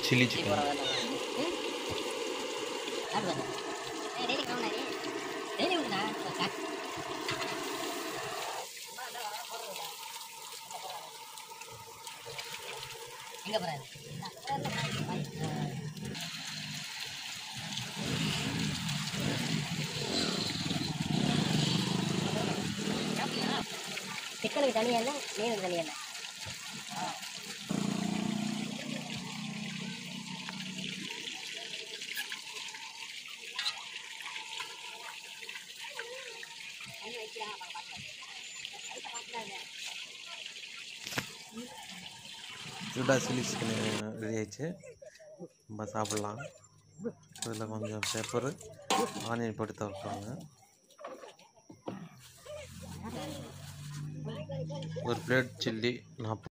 chilli chicken எங்க போறாரு சிக்கனுக்கு தனியா என்ன மீனுக்கு தனியா என்ன சூடாக சில்லி சிக்கன் ரெடி ஆயிடுச்சு நம்ம சாப்பிட்லாம் இதில் கொஞ்சம் பெப்பரு ஆனியன் போட்டு தவிர்ப்பாங்க ஒரு பிளேட் சில்லி நாற்பது